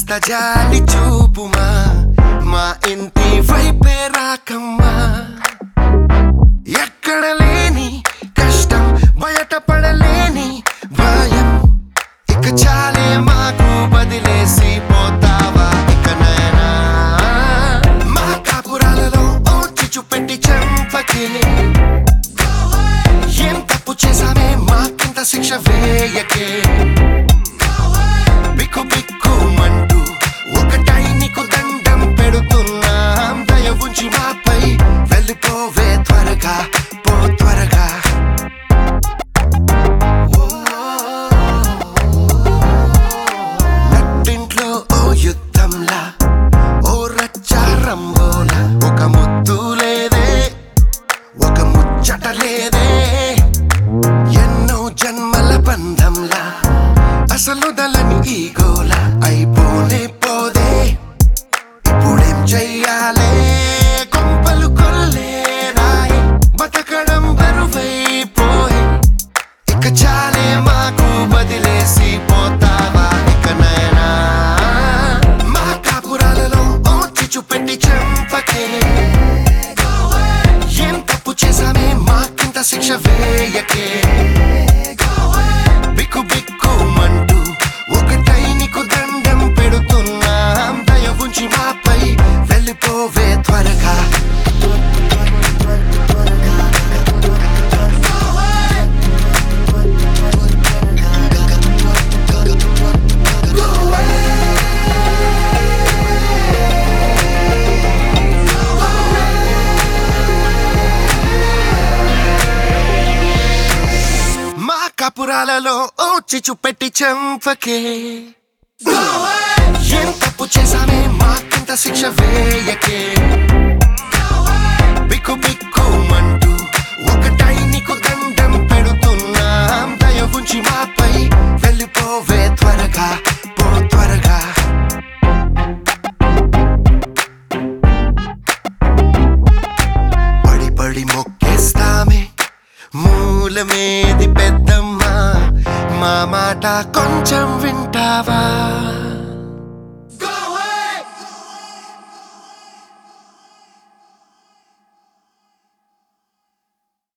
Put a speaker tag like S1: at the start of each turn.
S1: కాస్త జాలి చూపుమా మా ఇంటి వైపే రాకమ్మా ఎక్కడ లేని కష్టం బయట పడలేని భయం ఇక చాలే మాకు బదిలేసి పోతావా ఇక నయనా మా కాపురాలలో ఓ చిచ్చు పెట్టి చంపకే ఏం తప్పు చేసామే మాకింత శిక్ష వేయకే బిక్కు బిక్కుమంటూ ఒకటై నీకు దండం పెడుతున్నాం దయ ఉంచి మాపై వెళ్ళిపోవే త్వరగా పో త్వరగా నట్టింట్లో ఓ యుద్ధంలా ఓ రచ్చారంబోలా ఒక ముద్దు లేదే ఒక ముచ్చట లేదే ఎన్నో జన్మల బంధంలా అసలు దలని ఈ గోల అయిపోనే పోదే ఇప్పుడేం చెయ్యాలే కొంపలు కొల్లే రాయే బతకడం బరువైపోయే ఇక చాలే మాకు బదిలేసి పోతావా ఇక నయనా మా కాపురాలలో ఓ చిచ్చు పెట్టి చంపకే ఏం తప్పు చేసామే మాకింత శిక్ష వేయకే బిక్కు బిక్కుమంటూ ఒకటై నీకు దండం పెడుతున్నాం దయ ఉంచి మాపై వెళ్ళిపోవే త్వరగా మా కపురాలలో ఓ చిచ్చు పెట్టి చంపకే ఏం తప్పు చేసామే మాకింత శిక్ష వేయకే బిక్కు బిక్కుమంటూ ఒకటై నీకు దండం పెడుతున్నాం దయ ఉంచి మాపై వెళ్ళిపోవే త్వరగా పో త్వరగా పడి పడి మొక్కేస్తామే మూలమేది పెద్దమ్మ మా మాట కొంచెం వింటావా